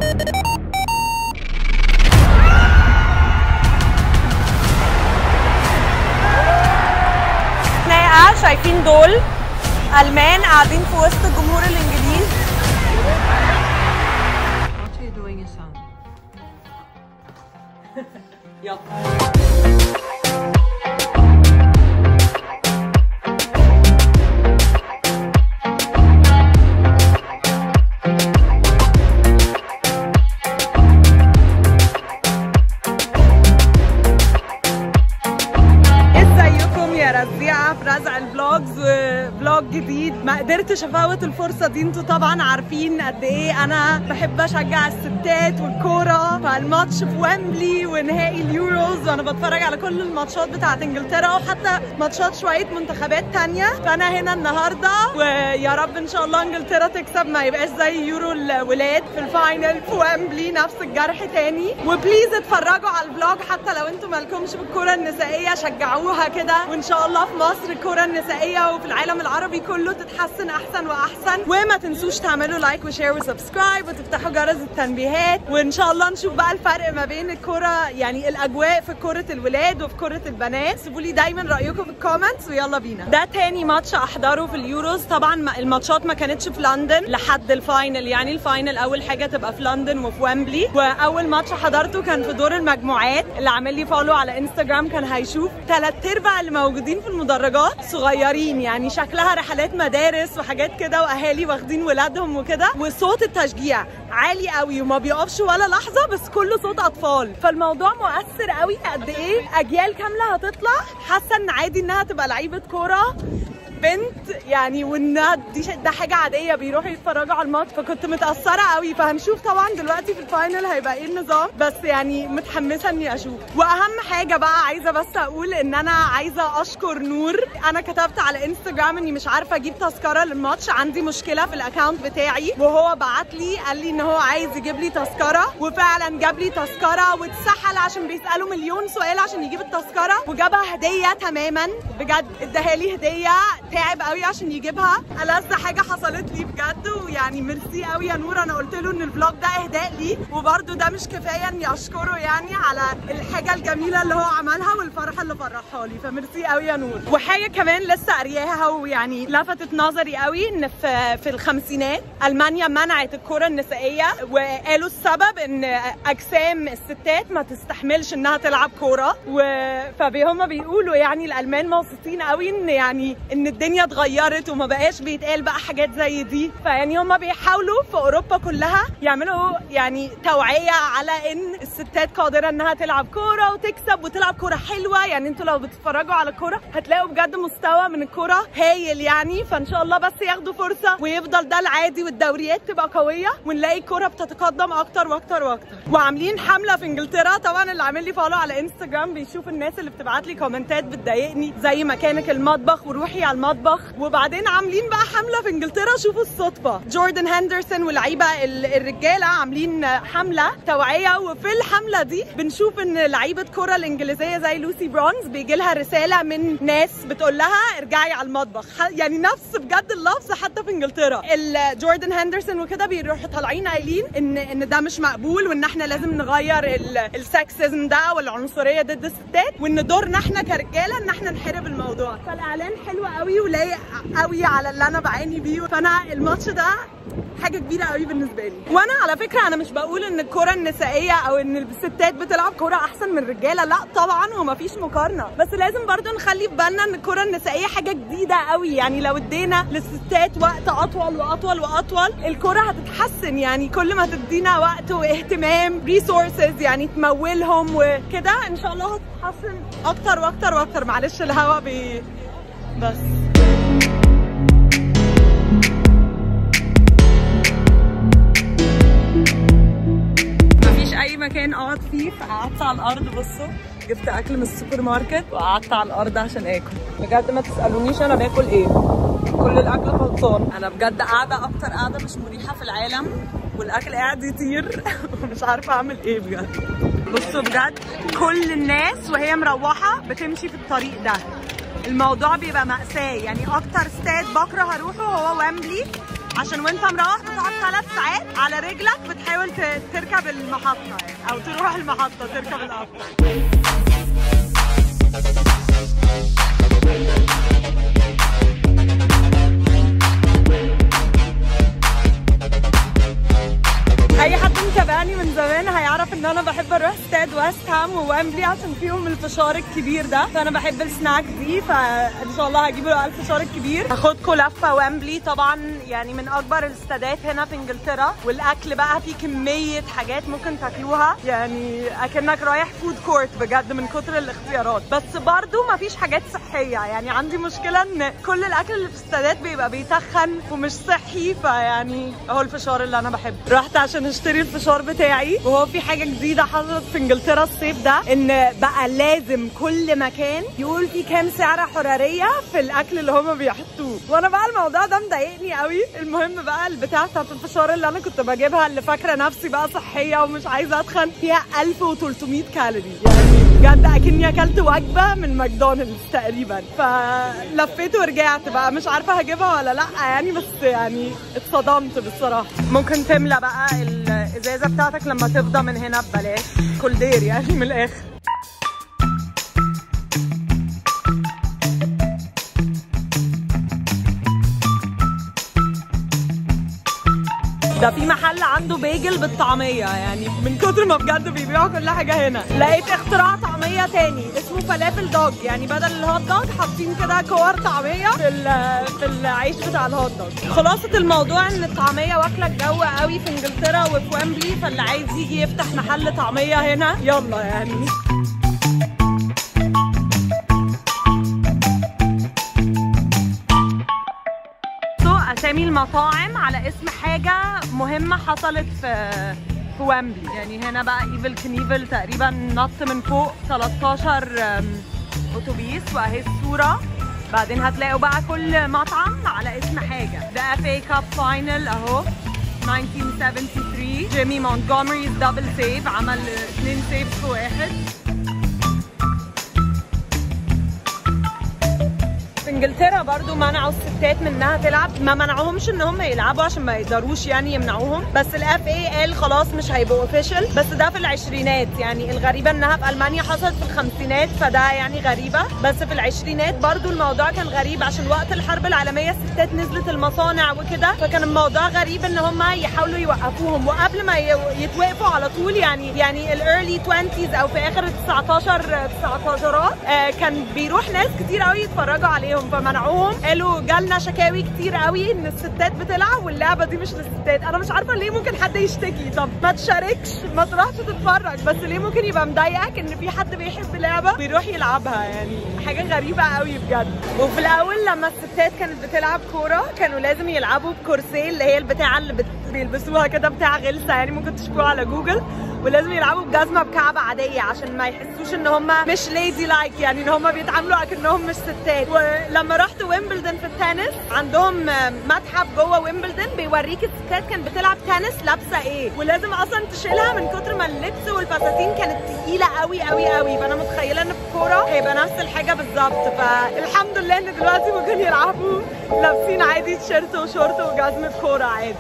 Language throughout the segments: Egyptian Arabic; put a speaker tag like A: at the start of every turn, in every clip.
A: خناقه شايفين دول المان قاعدين في وسط الجمهور الانجليزي
B: What are you doing, your son?
A: ازيكم يا رزيعه في رزع الفلوجز وفلوج جديد ما قدرتش افوت الفرصه دي انتوا طبعا عارفين قد ايه انا بحب اشجع الستات والكوره فالماتش في ويمبلي ونهائي اليوروز وانا بتفرج على كل الماتشات بتاعت انجلترا وحتى ماتشات شويه منتخبات تانية فانا هنا النهارده ويا رب ان شاء الله انجلترا تكسب ما يبقاش زي يورو الولاد في الفاينل في ويمبلي نفس الجرح تاني وبليز اتفرجوا على الفلوج حتى لو انتوا مالكمش بالكره النسائيه شجعوها كده وان شاء الله في مصر الكره النسائيه وفي العالم العربي كله تتحسن احسن واحسن وما تنسوش تعملوا لايك وشير وسبسكرايب وتفتحوا جرس التنبيهات وان شاء الله نشوف بقى الفرق ما بين الكره يعني الاجواء في كره الولاد وفي كره البنات سيبوا لي دايما رايكم في الكومنتس ويلا بينا ده تاني ماتش احضره في اليوروز طبعا ما- الماتشات ما كانتش في لندن لحد الفاينل يعني الفاينل اول حاجه تبقى في لندن وفي ويمبلي واول ماتش حضرته كان في دور المجموعات اللي عامل لي فولو على انستجرام كان هيشوف ثلاث ارباع اللي موجودين في المدرجات صغيرين يعني شكلها رحلات مدارس وحاجات كده واهالي واخدين ولادهم وكده وصوت التشجيع عالي قوي وما بيقفش ولا لحظه بس كله صوت اطفال فالموضوع مؤثر قوي قد ايه اجيال كامله هتطلع حاسه ان عادي انها تبقى لعيبه كوره بنت يعني وانها دي ش- ده حاجه عاديه بيروحوا يتفرجوا على الماتش فكنت متاثره قوي فهنشوف طبعا دلوقتي في الفاينل هيبقى ايه النظام بس يعني متحمسه اني اشوف واهم حاجه بقى عايزه بس اقول ان انا عايزه اشكر نور انا كتبت على انستجرام اني مش عارفه اجيب تذكره للماتش عندي مشكله في الاكونت بتاعي وهو بعت لي قال لي ان هو عايز يجيب لي تذكره وفعلا جاب لي تذكره واتسحل عشان بيسالوا مليون سؤال عشان يجيب التذكره وجابها هديه تماما بجد اداها لي هديه تعب قوي عشان يجيبها ألذ حاجه حصلت لي بجد ويعني ميرسي قوي يا نور انا قلت له ان الفلوج ده اهداء لي وبرده ده مش كفايه اني اشكره يعني على الحاجه الجميله اللي هو عملها والفرحه اللي فرحها لي فميرسي قوي يا نور وحاجه كمان لسه قارياها ويعني لفتت نظري قوي ان في في الخمسينات المانيا منعت الكره النسائيه وقالوا السبب ان اجسام الستات ما تستحملش انها تلعب كوره و... فهم بيقولوا يعني الالمان مبسوطين قوي ان يعني ان الدنيا اتغيرت وما بقاش بيتقال بقى حاجات زي دي فيعني هم بيحاولوا في اوروبا كلها يعملوا يعني توعيه على ان الستات قادره انها تلعب كوره وتكسب وتلعب كوره حلوه يعني انتوا لو بتتفرجوا على كوره هتلاقوا بجد مستوى من الكوره هايل يعني فان شاء الله بس ياخدوا فرصه ويفضل ده العادي والدوريات تبقى قويه ونلاقي الكوره بتتقدم اكتر واكتر واكتر وعاملين حمله في انجلترا طبعا اللي عامل لي فولو على انستجرام بيشوف الناس اللي بتبعت لي كومنتات بتضايقني زي مكانك المطبخ وروحي على المطبخ وبعدين عاملين بقى حمله في انجلترا شوفوا الصدفه جوردن هندرسون واللعيبه ال- الرجاله عاملين حمله توعيه وفي الحمله دي بنشوف ان لعيبه كره الانجليزيه زي لوسي برونز بيجي لها رساله من ناس بتقول لها ارجعي على المطبخ ح- يعني نفس بجد اللفظ حتى في انجلترا ال- جوردن هندرسون وكده بيروحوا طالعين قايلين ان ان ده مش مقبول وان احنا لازم نغير ال- السكسزم ده والعنصريه ضد الستات وان دورنا احنا كرجاله ان احنا نحارب الموضوع فالاعلان حلو قوي ولايق قوي على اللي انا بعاني بيه فانا الماتش ده حاجه كبيره قوي بالنسبه لي وانا على فكره انا مش بقول ان الكره النسائيه او ان الستات بتلعب كره احسن من الرجاله لا طبعا ومفيش مقارنه بس لازم برضو نخلي في بالنا ان الكره النسائيه حاجه جديده قوي يعني لو ادينا للستات وقت اطول واطول واطول الكره هتتحسن يعني كل ما تدينا وقت واهتمام ريسورسز يعني تمولهم وكده ان شاء الله هتتحسن اكتر واكتر واكتر معلش الهوا بي بس مفيش اي مكان اقعد فيه فقعدت على الارض بصوا جبت اكل من السوبر ماركت وقعدت على الارض عشان اكل بجد ما تسالونيش انا باكل ايه كل الاكل خلصان انا بجد قاعده اكتر قاعده مش مريحه في العالم والاكل قاعد يطير ومش عارفه اعمل ايه بجد بصوا بجد كل الناس وهي مروحه بتمشي في الطريق ده الموضوع بيبقى مأساة يعني أكتر استاد بكره هروحه هو ويمبلي عشان وانت مروح بتقعد ثلاث ساعات على رجلك بتحاول ت- تركب المحطة يعني او تروح المحطة تركب القطر اي حد متابعني من زمان هيعرف ان انا بحب اروح استاد ويست هام وويمبلي عشان فيهم الفشار الكبير ده فانا بحب السناك دي فان شاء الله هجيب له الفشار الكبير هاخدكم لفه ويمبلي طبعا يعني من اكبر الاستادات هنا في انجلترا والاكل بقى فيه كميه حاجات ممكن تاكلوها يعني اكنك رايح فود كورت بجد من كتر الاختيارات بس برضو مفيش حاجات صحيه يعني عندي مشكله ان كل الاكل اللي في الاستادات بيبقى بيتخن ومش صحي فيعني اهو الفشار اللي انا بحبه رحت عشان اشتري الفشار بتاعي وهو في حاجه جديده حصلت في انجلترا الصيف ده ان بقى لازم كل مكان يقول في كام سعره حراريه في الاكل اللي هما بيحطوه وانا بقى الموضوع ده مضايقني قوي المهم بقى البتاع بتاعت الفشار اللي انا كنت بجيبها اللي فاكره نفسي بقى صحيه ومش عايزه اتخن فيها 1300 كالوري يعني بجد اكني اكلت وجبه من ماكدونالدز تقريبا فلفيت ورجعت بقى مش عارفه هجيبها ولا لا يعني بس يعني اتصدمت بالصراحه ممكن تملى بقى الازازه بتاعتك لما تفضى من هنا ببلاش كل دير يعني من الاخر ده في محل عنده بيجل بالطعمية يعني من كتر ما بجد بيبيعوا كل حاجة هنا لقيت اختراع طعمية تاني اسمه فلافل دوج يعني بدل الهوت دوج حاطين كده كور طعمية في ال- في العيش بتاع الهوت دوج خلاصة الموضوع ان الطعمية واكلة الجو قوي في انجلترا وفي ويمبلي فاللي عايز يجي يفتح محل طعمية هنا يلا يعني سو اسامي المطاعم على اسم حاجه مهمه حصلت في في ويمبلي يعني هنا بقى ايفل كنيفل تقريبا نط من فوق 13 أم، اتوبيس واهي الصوره بعدين هتلاقوا بقى كل مطعم على اسم حاجه ده اف اي كاب فاينل اهو 1973 جيمي مونتجومريز دبل سيف عمل اثنين سيف في واحد في انجلترا برضو منعوا الستات من انها تلعب ما منعوهمش ان هم يلعبوا عشان ما يقدروش يعني يمنعوهم بس الاف اي قال خلاص مش هيبقوا اوفيشال بس ده في العشرينات يعني الغريبه انها في المانيا حصلت في الخمسينات فده يعني غريبه بس في العشرينات برضو الموضوع كان غريب عشان وقت الحرب العالميه الستات نزلت المصانع وكده فكان الموضوع غريب ان هم يحاولوا يوقفوهم وقبل ما ي- يتوقفوا على طول يعني يعني الايرلي 20s او في اخر ال 19 19 آه كان بيروح ناس كتير قوي يتفرجوا عليهم فمنعوهم قالوا جالنا شكاوي كتير قوي ان الستات بتلعب واللعبه دي مش للستات انا مش عارفه ليه ممكن حد يشتكي طب ما تشاركش ما تروحش تتفرج بس ليه ممكن يبقى مضايقك ان في حد بيحب لعبه بيروح يلعبها يعني حاجه غريبه قوي بجد وفي الاول لما الستات كانت بتلعب كوره كانوا لازم يلعبوا بكرسي اللي هي البتاعه اللي بت... بيلبسوها كده بتاع غلسه يعني ممكن تشوفوها على جوجل ولازم يلعبوا بجزمه بكعب عاديه عشان ما يحسوش ان هم مش ليدي لايك يعني ان هم بيتعاملوا اكنهم مش ستات ولما رحت ويمبلدون في التنس عندهم متحف جوه ويمبلدون بيوريك الستات كانت بتلعب تنس لابسه ايه ولازم اصلا تشيلها من كتر ما اللبس والفساتين كانت تقيله قوي قوي قوي فانا متخيله ان في الكوره هيبقى نفس الحاجه بالظبط فالحمد لله ان دلوقتي ممكن يلعبوا لابسين عادي تيشيرت وشورت وجزمه كوره عادي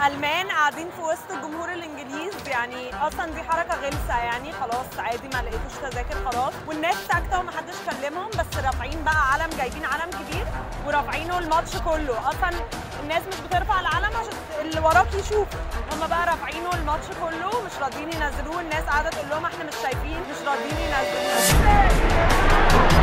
A: المان قاعدين في وسط الجمهور الانجليز يعني اصلا دي حركه غلسه يعني خلاص عادي ما لقيتوش تذاكر خلاص والناس ساكته ومحدش كلمهم بس رافعين بقى علم جايبين علم كبير ورافعينه الماتش كله اصلا الناس مش بترفع العلم عشان اللي وراك يشوف هم بقى رافعينه الماتش كله مش راضيين ينزلوه الناس قاعده تقول لهم احنا مش شايفين مش راضيين ينزلوه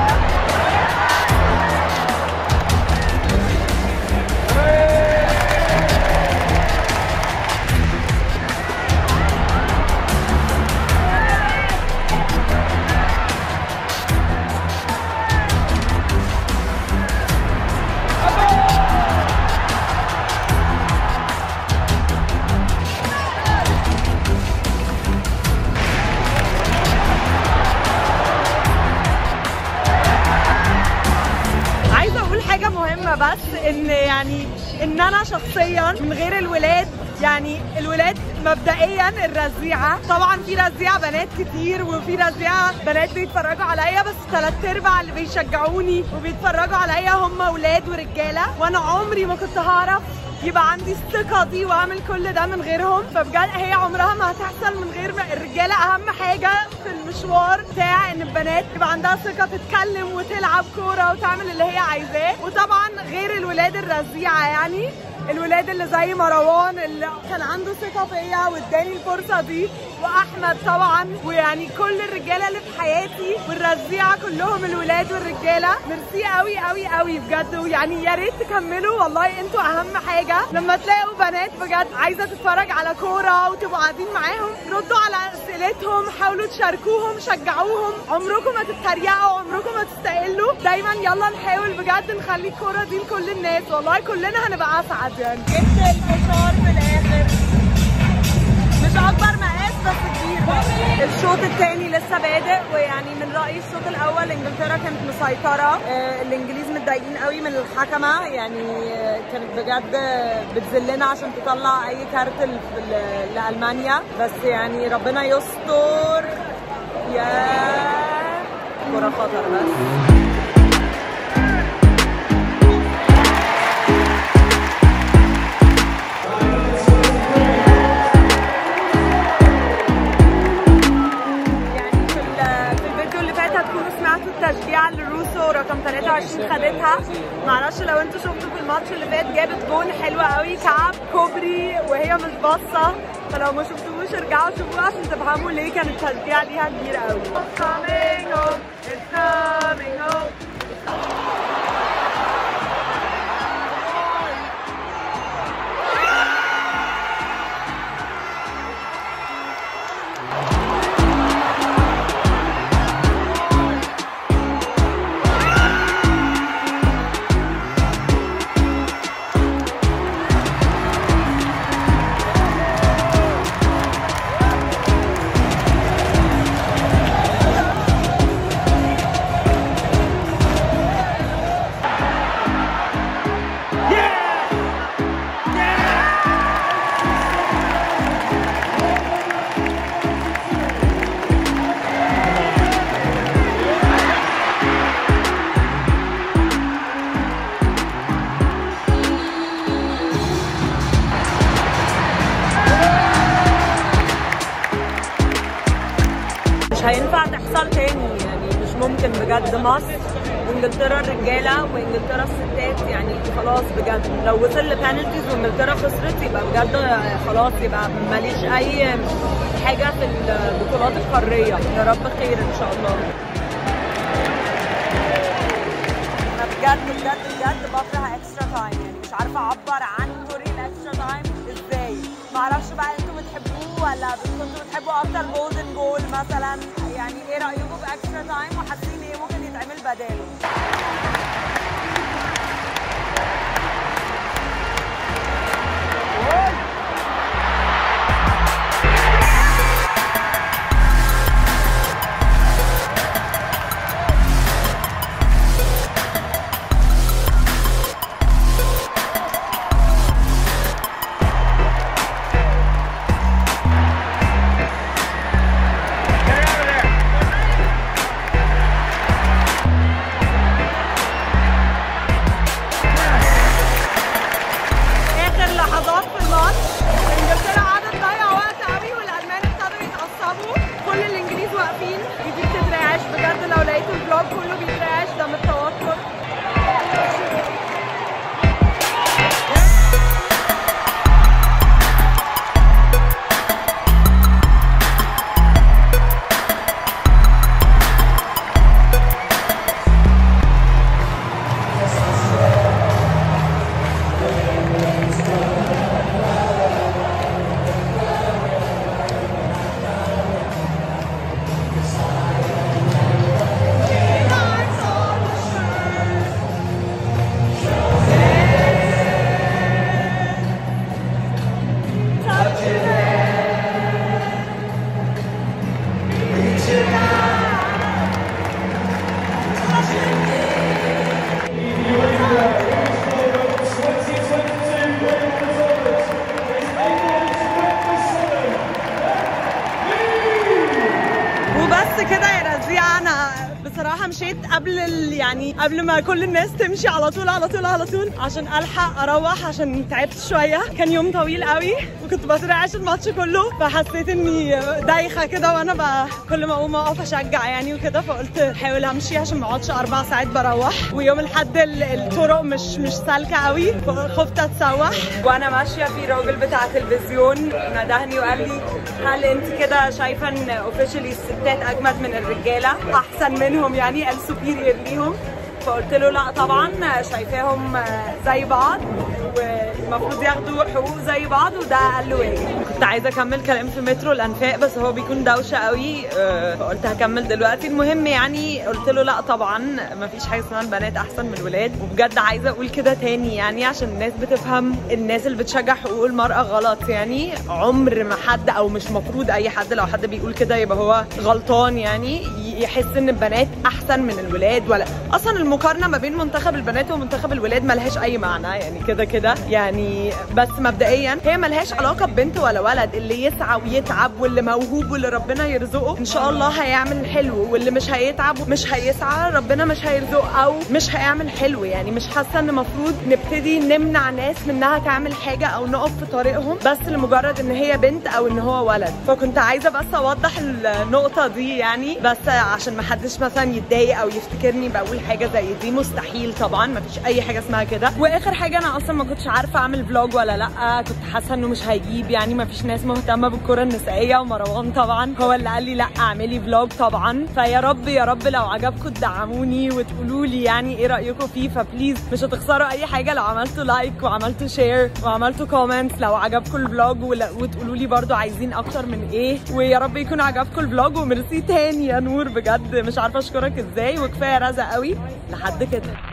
A: عايزه اقول حاجه مهمه بس ان يعني ان انا شخصيا من غير الولاد يعني الولاد مبدئيا الرزيعه طبعا في رزيعه بنات كتير وفي رزيعه بنات بيتفرجوا عليا بس ثلاث ارباع اللي بيشجعوني وبيتفرجوا عليا هم ولاد ورجاله وانا عمري ما كنت هعرف يبقى عندي الثقة دي واعمل كل ده من غيرهم فبجد هي عمرها ما هتحصل من غير ما الرجالة اهم حاجة في المشوار بتاع ان البنات يبقى عندها ثقة تتكلم وتلعب كورة وتعمل اللي هي عايزاه وطبعا غير الولاد الرزيعة يعني الولاد اللي زي مروان اللي كان عنده ثقة فيا واداني الفرصة دي واحمد طبعا ويعني كل الرجالة اللي في حياتي والرزيعة كلهم الولاد والرجالة ميرسي قوي قوي قوي بجد ويعني يا ريت تكملوا والله انتوا اهم حاجة لما تلاقوا بنات بجد عايزة تتفرج على كورة وتبقوا قاعدين معاهم ردوا على اسئلتهم حاولوا تشاركوهم شجعوهم عمركم ما تتريقوا عمركم ما تستقلوا دايما يلا نحاول بجد نخلي الكورة دي لكل الناس والله كلنا هنبقى اسعد يعني جبت الفشار في الاخر مش اكبر مقاس بس كبير برضه. الشوط الثاني لسه بادئ ويعني من رايي الشوط الاول انجلترا كانت مسيطره آه، الانجليز متضايقين قوي من الحكمه يعني آه، كانت بجد بتذلنا عشان تطلع اي كارت ل- ل- لالمانيا بس يعني ربنا يستر يا كرة خطر بس يعني في ال- في الفيديو اللي فات هتكونوا سمعتوا التشجيع اللي روسو رقم 23 خدتها معرفش لو انتوا شفتوا في الماتش اللي فات جابت جون حلو قوي كعب كوبري وهي مش باصه فلو ما شفتوش ارجعوا شوفوه عشان تفهموا ليه كان التشجيع ليها كبير قوي It's coming home, it's coming home. مش هينفع تحصل تاني يعني مش ممكن بجد مصر وانجلترا الرجاله وانجلترا الستات يعني خلاص بجد لو وصل لبنالتيز وانجلترا خسرت يبقى بجد خلاص يبقى ماليش اي حاجه في البطولات القاريه يا رب خير ان شاء الله انا بجد بجد بجد بكره اكسترا تايم يعني مش عارفه اعبر عن كره الاكسترا تايم ازاي معرفش بقى انتوا بتحبوه ولا كنتوا بتحبوا اكتر جولدن جول مثلا يعني ايه رايكم في اكسترا تايم وحاسين ايه ممكن يتعمل بداله قبل ال... يعني قبل ما كل الناس تمشي على طول على طول على طول عشان الحق اروح عشان تعبت شويه كان يوم طويل قوي وكنت بترعش الماتش كله فحسيت اني دايخه كده وانا بقى كل ما اقوم اقف اشجع يعني وكده فقلت احاول امشي عشان ما اقعدش اربع ساعات بروح ويوم الحد ال- الطرق مش مش سالكه قوي فخفت اتسوح وانا ماشيه في راجل بتاع تلفزيون ندهني وقال لي هل انت كده شايفه ان اوفيشلي الستات اجمد من الرجاله احسن منهم يعني السوبيريور ليهم فقلت له لا طبعا شايفاهم زي بعض والمفروض ياخدوا حقوق زي بعض وده اقل واجب كنت عايزه اكمل كلام في مترو الانفاق بس هو بيكون دوشه قوي آه، فقلت هكمل دلوقتي المهم يعني قلت له لا طبعا مفيش حاجه اسمها البنات احسن من الولاد وبجد عايزه اقول كده تاني يعني عشان الناس بتفهم الناس اللي بتشجع حقوق المراه غلط يعني عمر ما حد او مش مفروض اي حد لو حد بيقول كده يبقى هو غلطان يعني يحس ان البنات احسن من الولاد ولا اصلا المقارنه ما بين منتخب البنات ومنتخب الولاد ملهاش اي معنى يعني كده كده يعني بس مبدئيا هي ملهاش علاقه ببنت ولا ولد اللي يسعى ويتعب واللي موهوب واللي ربنا يرزقه ان شاء الله هيعمل حلو واللي مش هيتعب ومش هيسعى ربنا مش هيرزقه او مش هيعمل حلو يعني مش حاسه ان المفروض نبتدي نمنع ناس منها تعمل حاجه او نقف في طريقهم بس لمجرد ان هي بنت او ان هو ولد فكنت عايزه بس اوضح النقطه دي يعني بس عشان ما حدش مثلا يتضايق او يفتكرني بقول حاجه زي دي مستحيل طبعا ما فيش اي حاجه اسمها كده واخر حاجه انا اصلا ما كنتش عارفه اعمل فلوج ولا لا كنت حاسه انه مش هيجيب يعني ما فيش ناس مهتمه بالكره النسائيه ومروان طبعا هو اللي قال لي لا اعملي فلوج طبعا فيا رب يا رب لو عجبكم تدعموني وتقولوا لي يعني ايه رايكم فيه فبليز مش هتخسروا اي حاجه لو عملتوا لايك وعملتوا شير وعملتوا كومنت لو عجبكم الفلوج ولا- وتقولوا لي برضو عايزين اكتر من ايه ويا رب يكون عجبكم الفلوج وميرسي تاني يا نور بجد مش عارفه اشكرك ازاي وكفايه رزق قوي لحد كده